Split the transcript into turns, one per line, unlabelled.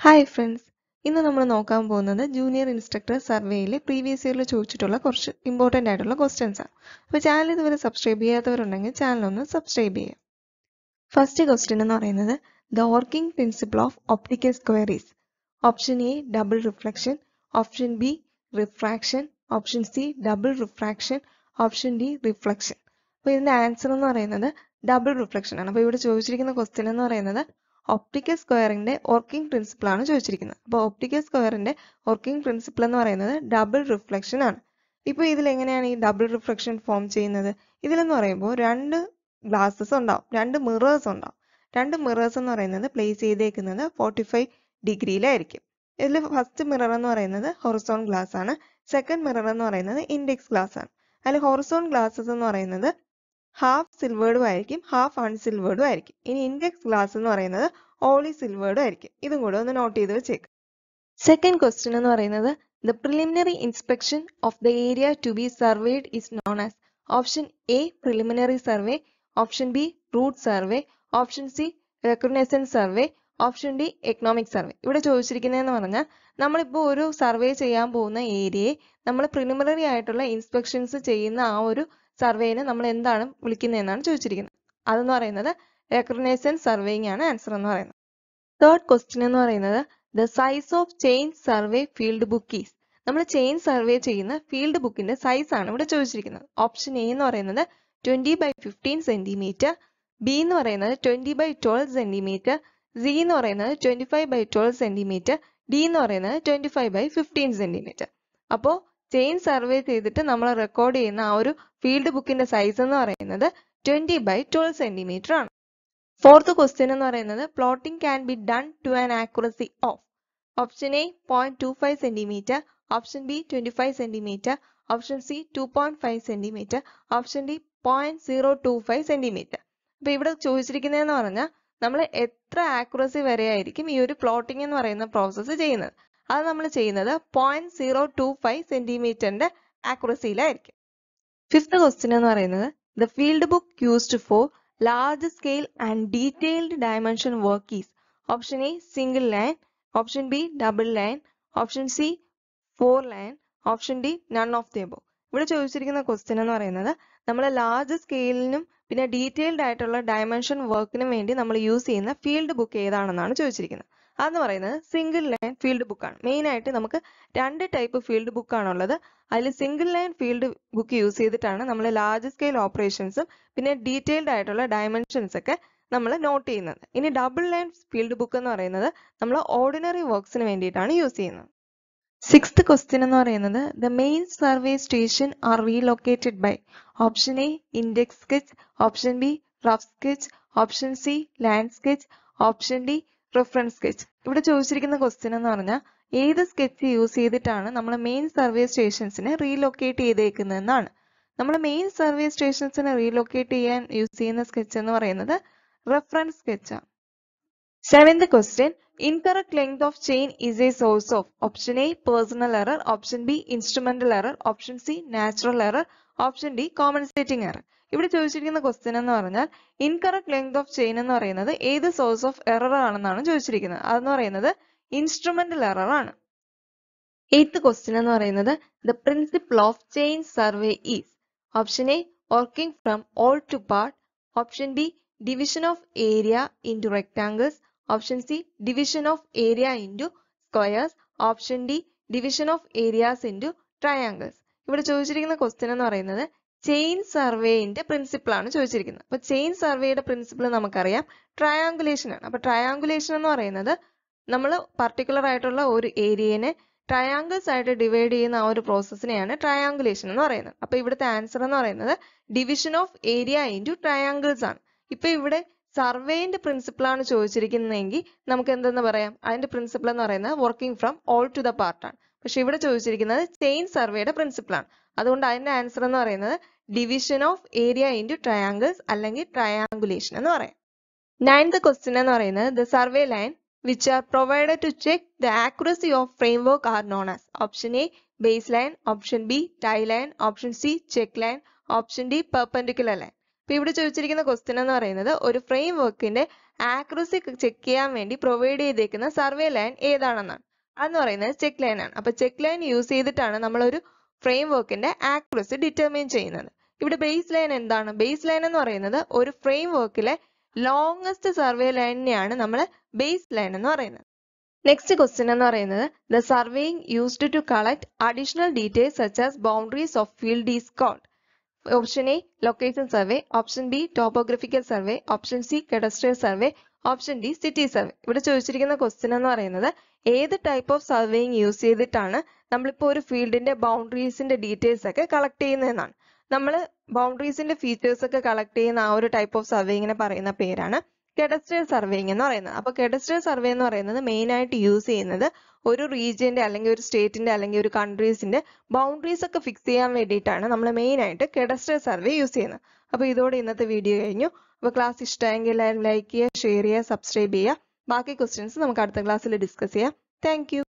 Hi friends ഇന്ന് നമ്മൾ നോക്കാൻ പോകുന്നത് ജൂനിയർ ഇൻസ്ട്രക്ടർ സർവേയിലെ പ്രീവിയസ് ഇയറിൽ ചോദിച്ചിട്ടുള്ള കുറച്ച് ഇമ്പോർട്ടൻ്റ് ആയിട്ടുള്ള ക്വസ്റ്റ്യൻസ് ആണ് അപ്പോൾ ചാനൽ ഇതുവരെ സബ്സ്ക്രൈബ് ചെയ്യാത്തവരുണ്ടെങ്കിൽ ചാനൽ ഒന്ന് സബ്സ്ക്രൈബ് ചെയ്യുക ഫസ്റ്റ് ക്വസ്റ്റ്യൻ എന്ന് പറയുന്നത് the working principle of optical squares option A double reflection option B refraction option C double refraction option D reflection അപ്പോൾ ഇതിൻ്റെ ആൻസർ എന്ന് പറയുന്നത് ഡബിൾ റിഫ്ലക്ഷൻ ആണ് അപ്പോൾ ഇവിടെ ചോദിച്ചിരിക്കുന്ന ക്വസ്റ്റ്യൻ എന്ന് പറയുന്നത് ഒപ്റ്റിക്കൽ സ്ക്വയറിന്റെ വർക്കിംഗ് പ്രിൻസിപ്പിൾ ആണ് ചോദിച്ചിരിക്കുന്നത് അപ്പോൾ ഒപ്റ്റിക്കൽ സ്ക്വയറിന്റെ വർക്കിംഗ് പ്രിൻസിപ്പിൾ എന്ന് പറയുന്നത് ഡബിൾ റിഫ്ലക്ഷൻ ആണ് ഇപ്പോൾ ഇതിൽ എങ്ങനെയാണ് ഈ ഡബിൾ റിഫ്ലക്ഷൻ ഫോം ചെയ്യുന്നത് ഇതിലെന്ന് പറയുമ്പോൾ രണ്ട് ഗ്ലാസസ് ഉണ്ടാവും രണ്ട് മിറേഴ്സ് ഉണ്ടാവും രണ്ട് മിറേഴ്സ് എന്ന് പറയുന്നത് പ്ലേസ് ചെയ്തേക്കുന്നത് ഫോർട്ടി ഫൈവ് ഡിഗ്രിയിലായിരിക്കും ഇതിൽ ഫസ്റ്റ് മിറർ എന്ന് പറയുന്നത് ഹൊറിസോൺ ഗ്ലാസ് ആണ് സെക്കൻഡ് മിറർ എന്ന് പറയുന്നത് ഇൻഡെക്സ് ഗ്ലാസ് ആണ് അതിൽ ഹൊറിസോൺ ഗ്ലാസസ് എന്ന് പറയുന്നത് ഹാഫ് സിൽവേർഡും ആയിരിക്കും ഹാഫ് അൺസിൽവേർഡും ആയിരിക്കും ഇനി ഇൻഡെക്സ് ഗ്ലാസ് എന്ന് പറയുന്നത് ഓളി സിൽവേർഡും ആയിരിക്കും ഇതും കൂടെ ഒന്ന് നോട്ട് ചെയ്ത് വെച്ചേക്ക് സെക്കൻഡ് ക്വസ്റ്റ്യൻ എന്ന് പറയുന്നത് the preliminary inspection of the area to be surveyed is known as option A preliminary survey option B route survey option C reconnaissance survey option D economic survey ഇവിടെ ചോദിച്ചിരിക്കുന്നതെന്ന് പറഞ്ഞാൽ നമ്മളിപ്പോൾ ഒരു survey ചെയ്യാൻ പോകുന്ന ഏരിയയെ നമ്മൾ പ്രിലിമിനറി ആയിട്ടുള്ള ഇൻസ്പെക്ഷൻസ് ചെയ്യുന്ന ആ ഒരു സർവേനെ നമ്മൾ എന്താണ് വിളിക്കുന്നതെന്നാണ് ചോദിച്ചിരിക്കുന്നത് അതെന്ന് പറയുന്നത് റെക്കഗ്നൈസൻസ് സർവേയിങ് ആണ് ആൻസർ എന്ന് പറയുന്നത് തേർഡ് ക്വസ്റ്റ്യൻ എന്ന് പറയുന്നത് the size of chain survey field book is നമ്മൾ ചെയിൻ സർവേ ചെയ്യുന്ന ഫീൽഡ് ബുക്കിന്റെ സൈസ് ആണ് ഇവിടെ ചോദിച്ചിരിക്കുന്നത് ഓപ്ഷൻ എ എന്ന് പറയുന്നത് twenty by fifteen centimetre B എന്ന് പറയുന്നത് twenty by twelve centimetre C എന്ന് പറയുന്നത് twenty five by twelve centimetre D എന്ന് പറയുന്നത് twenty five by fifteen centimetre അപ്പോൾ ചെയിൻ സർവേ ചെയ്തിട്ട് നമ്മൾ റെക്കോർഡ് ചെയ്യുന്ന ആ ഒരു ഫീൽഡ് ബുക്കിന്റെ സൈസ് എന്ന് പറയുന്നത് ട്വന്റി ബൈ ട്വൽവ് സെന്റിമീറ്റർ ആണ് ഫോർത്ത് ക്വസ്റ്റ്യൻ എന്ന് പറയുന്നത് plotting can be done to an accuracy of option A point two five centimetre option B twenty five centimetre option C two point five centimetre option D point zero two five centimetre അപ്പൊ ഇവിടെ ചോദിച്ചിരിക്കുന്നതെന്ന് പറഞ്ഞാൽ നമ്മൾ എത്ര accuracy വരെ ആയിരിക്കും ഈ ഒരു പ്ലോട്ടിംഗ് എന്ന് പറയുന്ന പ്രോസസ്സ് ചെയ്യുന്നത് അത് നമ്മൾ ചെയ്യുന്നത് പോയിന്റ് സീറോ ടു ഫൈവ് സെന്റിമീറ്ററിന്റെ ആക്യുറസിയിലായിരിക്കും ഫിഫ്ത്ത് ക്വസ്റ്റ്യൻ എന്ന് പറയുന്നത് the field book used for large scale and detailed dimension work is option A single line option B double line option C four line option D none of the above ഇവിടെ ചോദിച്ചിരിക്കുന്ന question എന്ന് പറയുന്നത് നമ്മൾ large സ്കെയിലിനും പിന്നെ detailed ആയിട്ടുള്ള dimension വർക്കിനും വേണ്ടി നമ്മൾ use ചെയ്യുന്ന ഫീൽഡ് ബുക്ക് ഏതാണെന്നാണ് ചോദിച്ചിരിക്കുന്നത് അതെന്ന് പറയുന്നത് സിംഗിൾ ലൈൻ ഫീൽഡ് ബുക്കാണ് മെയിൻ ആയിട്ട് നമുക്ക് രണ്ട് ടൈപ്പ് ഫീൽഡ് ബുക്കാണുള്ളത് അതിൽ single line field book use ചെയ്തിട്ടാണ് നമ്മൾ ലാർജ് സ്കെയിൽ ഓപ്പറേഷൻസും പിന്നെ ഡീറ്റെയിൽഡ് ആയിട്ടുള്ള ഡയമെൻഷൻസ് ഒക്കെ നമ്മൾ നോട്ട് ചെയ്യുന്നത് ഇനി ഡബിൾ ലൈൻ ഫീൽഡ് ബുക്ക് എന്ന് പറയുന്നത് നമ്മൾ ഓർഡിനറി വർക്ക്സിന് വേണ്ടിയിട്ടാണ് യൂസ് ചെയ്യുന്നത് സിക്സ്ത് ക്വസ്റ്റ്യൻ എന്ന് പറയുന്നത് the main survey station are relocated by option A index sketch option B rough sketch option C land sketch option D reference sketch ഇവിടെ ചോദിച്ചിരിക്കുന്ന question എന്ന് പറഞ്ഞാൽ ഏത് സ്കെച്ച് യൂസ് ചെയ്തിട്ടാണ് നമ്മൾ മെയിൻ സർവേ സ്റ്റേഷൻസിനെ റീലൊക്കേറ്റ് ചെയ്തേക്കുന്നതെന്നാണ് നമ്മൾ മെയിൻ സർവേ സ്റ്റേഷൻസിനെ റീലൊക്കേറ്റ് ചെയ്യാൻ യൂസ് ചെയ്യുന്ന സ്കെച്ച് എന്ന് പറയുന്നത് റെഫറൻസ് സ്കെച്ചാണ് seventh question incorrect length of chain is a source of option A personal error option B instrumental error option C natural error option D compensating error ഇവിടെ ചോദിച്ചിരിക്കുന്ന question എന്ന് പറഞ്ഞാൽ incorrect length of chain എന്ന് പറയുന്നത് ഏത് source of error ആണെന്നാണ് ചോദിച്ചിരിക്കുന്നത് അതെന്ന് പറയുന്നത് ഇൻസ്ട്രുമെന്റൽ എറർ ആണ് എയ്ത്ത് ക്വസ്റ്റ്യൻ എന്ന് പറയുന്നത് the principle of chain survey is option A working from whole to part option B division of area into rectangles option C division of area into squares option D division of areas into triangles ഇവിടെ ചോദിച്ചിരിക്കുന്ന question എന്ന് പറയുന്നത് chain സർവേന്റെ principle ആണ് ചോദിച്ചിരിക്കുന്നത് അപ്പൊ chain സർവേയുടെ principle നമുക്കറിയാം triangulation ആണ് അപ്പൊ ട്രയാങ്കുലേഷൻ എന്ന് പറയുന്നത് നമ്മൾ പർട്ടിക്കുലർ ആയിട്ടുള്ള ഒരു ഏരിയനെ ട്രയാങ്കിൾസ് ആയിട്ട് ഡിവൈഡ് ചെയ്യുന്ന ആ ഒരു പ്രോസസ്സിനെയാണ് ട്രയാങ്കുലേഷൻ എന്ന് പറയുന്നത് അപ്പൊ ഇവിടുത്തെ ആൻസർ എന്ന് പറയുന്നത് division of area into triangles ആണ് ഇപ്പൊ ഇവിടെ സർവേന്റെ പ്രിൻസിപ്പിൾ ആണ് ചോദിച്ചിരിക്കുന്നതെങ്കിൽ നമുക്ക് എന്തെന്ന് പറയാം അതിന്റെ പ്രിൻസിപ്പിൾ എന്ന് പറയുന്നത് working from whole to the part ആണ് പക്ഷെ ഇവിടെ ചോദിച്ചിരിക്കുന്നത് ചെയിൻ സർവേയുടെ പ്രിൻസിപ്പിൾ ആണ് അതുകൊണ്ട് അതിന്റെ ആൻസർ എന്ന് പറയുന്നത് division of area into triangles അല്ലെങ്കിൽ ട്രയാങ്കുലേഷൻ എന്ന് പറയാം നയൻത് ക്വസ്റ്റ്യൻ എന്ന് പറയുന്നത് the survey line which are provided to check the accuracy of framework are known as option A baseline, option B tie line, option C check line, option D perpendicular line. അപ്പൊ ഇവിടെ ചോദിച്ചിരിക്കുന്ന question എന്ന് പറയുന്നത് ഒരു frame വർക്കിന്റെ accuracy check ചെയ്യാൻ വേണ്ടി provide ചെയ്തേക്കുന്ന സർവേ ലൈൻ ഏതാണെന്നാണ് അതെന്ന് പറയുന്നത് ചെക്ക് ലൈൻ ആണ് അപ്പൊ ചെക്ക് ലൈൻ യൂസ് ചെയ്തിട്ടാണ് നമ്മൾ ഒരു ഫ്രെയിം വർക്കിന്റെ ആക്യുറസി ഡിറ്റർമൈൻ ചെയ്യുന്നത് ഇവിടെ ബേസ് ലൈൻ എന്താണ് ബേസ് ലൈൻ എന്ന് പറയുന്നത് ഒരു ഫ്രെയിം വർക്കിലെ ലോങ്സ്റ്റ് സർവേ ലൈനിനെയാണ് നമ്മൾ ബേസ് ലൈൻ എന്ന് പറയുന്നത് നെക്സ്റ്റ് ക്വസ്റ്റ്യൻ എന്ന് പറയുന്നത് the surveying used to collect additional details such as boundaries of field is called option A location survey option B topographical survey option C cadastral survey option D city survey ഇവിടെ ചോദിച്ചിരിക്കുന്ന question എന്ന് പറയുന്നത് ഏത് type of surveying use ചെയ്തിട്ടാണ് നമ്മളിപ്പോൾ ഒരു ഫീൽഡിന്റെ ബൗണ്ടറീസിന്റെ details ഒക്കെ കളക്ട് ചെയ്യുന്നതെന്നാണ് നമ്മൾ ബൗണ്ടറീസിന്റെ ഫീച്ചേഴ്സ് ഒക്കെ കളക്ട് ചെയ്യുന്ന ആ ഒരു ടൈപ്പ് ഓഫ് സർവേയിങ്ങിനെ പറയുന്ന പേരാണ് കെഡസ്ട്രിയൽ സർവേയിങ് എന്ന് പറയുന്നത് അപ്പൊ കെഡസ്ട്രിയൽ സർവേ എന്ന് പറയുന്നത് മെയിൻ ആയിട്ട് യൂസ് ചെയ്യുന്നത് ഒരു റീജിയന്റെ അല്ലെങ്കിൽ ഒരു സ്റ്റേറ്റിന്റെ അല്ലെങ്കിൽ ഒരു കൺട്രീസിന്റെ ബൗണ്ടറീസ് ഒക്കെ ഫിക്സ് ചെയ്യാൻ വേണ്ടിയിട്ടാണ് നമ്മൾ മെയിൻ ആയിട്ട് കെഡസ്ട്രിയൽ സർവേ യൂസ് ചെയ്യുന്നത് അപ്പൊ ഇതോടെ ഇന്നത്തെ വീഡിയോ കഴിഞ്ഞു അപ്പൊ ക്ലാസ് ഇഷ്ടമെങ്കിൽ ലൈക്ക് ചെയ്യുക ഷെയർ ചെയ്യുക സബ്സ്ക്രൈബ് ചെയ്യുക ബാക്കി ക്വസ്റ്റ്യൻസ് നമുക്ക് അടുത്ത ക്ലാസ്സിൽ ഡിസ്കസ് ചെയ്യാം താങ്ക്